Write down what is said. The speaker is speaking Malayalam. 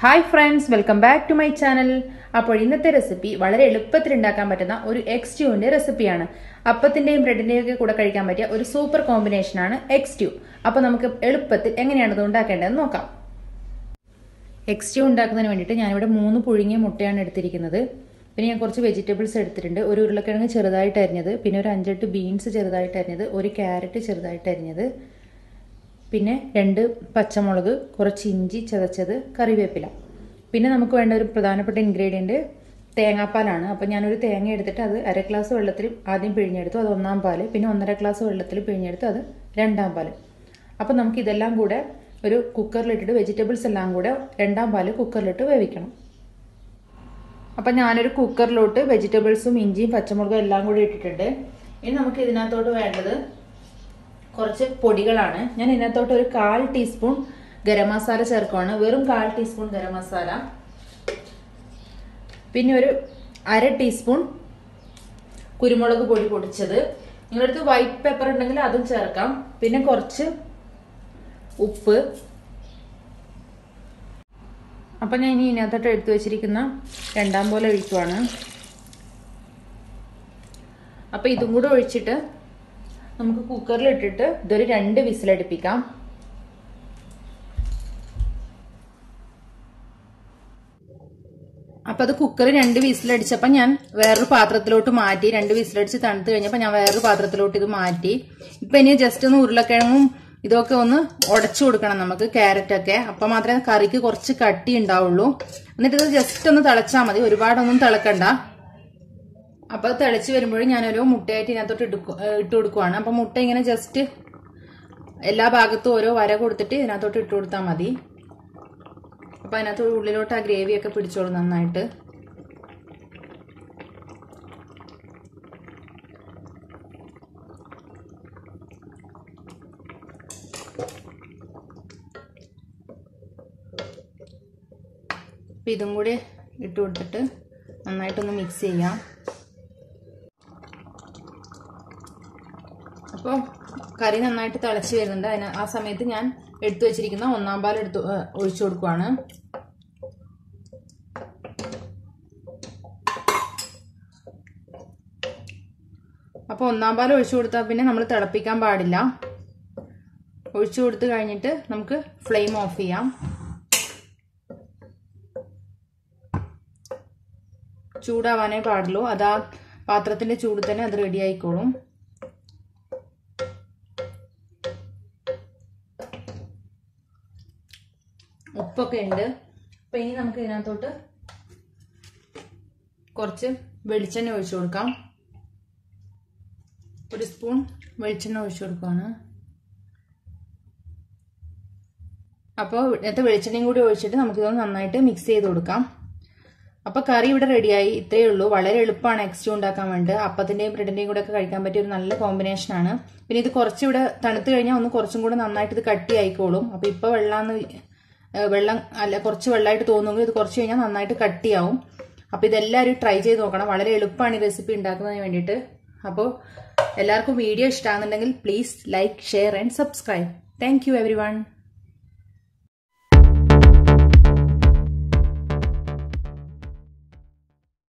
hi friends welcome back to my channel അപ്പോൾ ഇന്നത്തെ റെസിപ്പി വളരെ എളുപ്പത്തിൽ ഉണ്ടാക്കാൻ പറ്റുന്ന ഒരു എഗ് സ്റ്റ്യൂവിന്റെ റെസിപ്പിയാണ് അപ്പത്തിന്റെയും ബ്രെഡിന്റെയും ഒക്കെ കൂടെ കഴിക്കാൻ പറ്റിയ ഒരു സൂപ്പർ കോമ്പിനേഷനാണ് എഗ് സ്റ്റ്യൂ അപ്പോൾ നമുക്ക് എളുപ്പത്തിൽ എങ്ങനെയാണ് ഇത് ഉണ്ടാക്കേണ്ടതെന്ന് നോക്കാം എഗ് സ്റ്റ്യൂ ഉണ്ടാക്കുന്നതിന് വേണ്ടിയിട്ട് ഞാനിവിടെ മൂന്ന് പുഴുങ്ങിയ മുട്ടയാണ് എടുത്തിരിക്കുന്നത് പിന്നെ ഞാൻ കുറച്ച് വെജിറ്റബിൾസ് എടുത്തിട്ടുണ്ട് ഒരു ഉരുളക്കിഴങ്ങ് ചെറുതായിട്ട് അരിഞ്ഞത് പിന്നെ ഒരു അഞ്ചെട്ട് ബീൻസ് ചെറുതായിട്ട് അരിഞ്ഞത് ഒരു ക്യാരറ്റ് ചെറുതായിട്ട് അരിഞ്ഞത് പിന്നെ രണ്ട് പച്ചമുളക് കുറച്ച് ഇഞ്ചി ചതച്ചത് കറിവേപ്പില പിന്നെ നമുക്ക് വേണ്ട ഒരു പ്രധാനപ്പെട്ട ഇൻഗ്രീഡിയൻറ്റ് തേങ്ങാപ്പാലാണ് അപ്പോൾ ഞാനൊരു തേങ്ങ എടുത്തിട്ട് അത് അര ഗ്ലാസ് വെള്ളത്തിൽ ആദ്യം പിഴിഞ്ഞെടുത്തു അത് ഒന്നാം പാല് പിന്നെ ഒന്നര ഗ്ലാസ് വെള്ളത്തിൽ പിഴിഞ്ഞെടുത്തു അത് രണ്ടാം പാല് അപ്പോൾ നമുക്ക് ഇതെല്ലാം കൂടെ ഒരു കുക്കറിലിട്ടിട്ട് വെജിറ്റബിൾസ് എല്ലാം കൂടെ രണ്ടാം പാല് കുക്കറിലിട്ട് വേവിക്കണം അപ്പം ഞാനൊരു കുക്കറിലോട്ട് വെജിറ്റബിൾസും ഇഞ്ചിയും പച്ചമുളകും എല്ലാം കൂടി ഇട്ടിട്ടുണ്ട് ഇനി നമുക്ക് ഇതിനകത്തോട്ട് വേണ്ടത് കുറച്ച് പൊടികളാണ് ഞാൻ ഇതിനകത്തോട്ട് ഒരു കാൽ ടീസ്പൂൺ ഗരം മസാല ചേർക്കുവാണ് വെറും കാൽ ടീസ്പൂൺ ഗരം മസാല പിന്നെ ഒരു അര ടീസ്പൂൺ കുരുമുളക് പൊടി പൊടിച്ചത് നിങ്ങളടുത്ത് വൈറ്റ് പെപ്പർ ഉണ്ടെങ്കിൽ അതും ചേർക്കാം പിന്നെ കുറച്ച് ഉപ്പ് അപ്പം ഞാൻ ഇനി ഇതിനകത്തോട്ട് എടുത്തു വെച്ചിരിക്കുന്ന രണ്ടാം പോലെ ഒഴിക്കുവാണ് അപ്പം ഇതും കൂടെ ഒഴിച്ചിട്ട് നമുക്ക് കുക്കറിൽ ഇട്ടിട്ട് ഇതൊരു രണ്ട് വിസിലടുപ്പിക്കാം അപ്പം അത് കുക്കറിൽ രണ്ട് വിസിലടിച്ചപ്പോൾ ഞാൻ വേറൊരു പാത്രത്തിലോട്ട് മാറ്റി രണ്ട് വിസിലടിച്ച് തണുത്ത് കഴിഞ്ഞപ്പോൾ ഞാൻ വേറൊരു പാത്രത്തിലോട്ട് ഇത് മാറ്റി ഇപ്പം ഇനി ജസ്റ്റ് ഒന്ന് ഉരുളക്കിഴങ്ങും ഇതൊക്കെ ഒന്ന് ഉടച്ചു കൊടുക്കണം നമുക്ക് ക്യാരറ്റ് ഒക്കെ അപ്പം മാത്രമേ കറിക്ക് കുറച്ച് കട്ടി ഉണ്ടാവുള്ളൂ എന്നിട്ട് ഇത് ജസ്റ്റ് ഒന്ന് തിളച്ചാൽ മതി ഒരുപാടൊന്നും തിളക്കണ്ട അപ്പൊ അത് തിളച്ച് വരുമ്പോഴും ഞാനൊരു മുട്ടയായിട്ട് ഇതിനകത്തോട്ട് എടുക്കും ഇട്ട് കൊടുക്കുവാണ് അപ്പൊ മുട്ട ഇങ്ങനെ ജസ്റ്റ് എല്ലാ ഭാഗത്തും ഓരോ വര കൊടുത്തിട്ട് ഇതിനകത്തോട്ട് ഇട്ട് കൊടുത്താൽ മതി അപ്പൊ അതിനകത്ത് ഉള്ളിലോട്ട് ആ ഗ്രേവി ഒക്കെ പിടിച്ചോളും നന്നായിട്ട് അപ്പം ഇതും കൂടി ഇട്ട് കൊടുത്തിട്ട് നന്നായിട്ടൊന്ന് മിക്സ് ചെയ്യാം അപ്പോൾ കറി നന്നായിട്ട് തിളച്ച് വരുന്നുണ്ട് അതിന് ആ സമയത്ത് ഞാൻ എടുത്തു വെച്ചിരിക്കുന്ന ഒന്നാം പാൽ എടുത്ത് ഒഴിച്ചു കൊടുക്കുവാണ് അപ്പോൾ ഒന്നാം പാൽ ഒഴിച്ചു കൊടുത്താൽ പിന്നെ നമ്മൾ തിളപ്പിക്കാൻ പാടില്ല ഒഴിച്ചു കൊടുത്തു കഴിഞ്ഞിട്ട് നമുക്ക് ഫ്ലെയിം ഓഫ് ചെയ്യാം ചൂടാവാനേ പാടുള്ളൂ അത് ആ പാത്രത്തിന്റെ ചൂട് തന്നെ അത് റെഡി ആയിക്കോളും ഉപ്പൊക്കെ ഉണ്ട് അപ്പൊ ഇനി നമുക്ക് ഇതിനകത്തോട്ട് കുറച്ച് വെളിച്ചെണ്ണ ഒഴിച്ചു കൊടുക്കാം ഒരു സ്പൂൺ വെളിച്ചെണ്ണ ഒഴിച്ചു കൊടുക്കുകയാണ് അപ്പോൾ ഇതിനകത്ത് വെളിച്ചെണ്ണയും കൂടി ഒഴിച്ചിട്ട് നമുക്കിതൊന്ന് നന്നായിട്ട് മിക്സ് ചെയ്ത് കൊടുക്കാം അപ്പോൾ കറി ഇവിടെ റെഡിയായി ഇത്രയേ ഉള്ളൂ വളരെ എളുപ്പമാണ് എക്സ്റ്റു ഉണ്ടാക്കാൻ വേണ്ടി അപ്പത്തിന്റെയും ബ്രെഡിന്റെയും കൂടെ ഒക്കെ കഴിക്കാൻ പറ്റിയ ഒരു നല്ല കോമ്പിനേഷൻ ആണ് പിന്നെ ഇത് കുറച്ചുകൂടെ തണുത്ത് കഴിഞ്ഞാൽ ഒന്ന് കുറച്ചും കൂടെ നന്നായിട്ട് ഇത് കട്ടി ആയിക്കോളും അപ്പോൾ ഇപ്പോൾ വെള്ളാന്ന് വെള്ളം അല്ല കുറച്ച് വെള്ളമായിട്ട് തോന്നുമെങ്കിൽ ഇത് കുറച്ച് കഴിഞ്ഞാൽ നന്നായിട്ട് കട്ടിയാവും അപ്പോൾ ഇതെല്ലാവരും ട്രൈ ചെയ്ത് നോക്കണം വളരെ എളുപ്പമാണ് ഈ റെസിപ്പി ഉണ്ടാക്കുന്നതിന് വേണ്ടിയിട്ട് അപ്പോൾ എല്ലാവർക്കും വീഡിയോ ഇഷ്ടമാകുന്നുണ്ടെങ്കിൽ please like share and subscribe thank you every one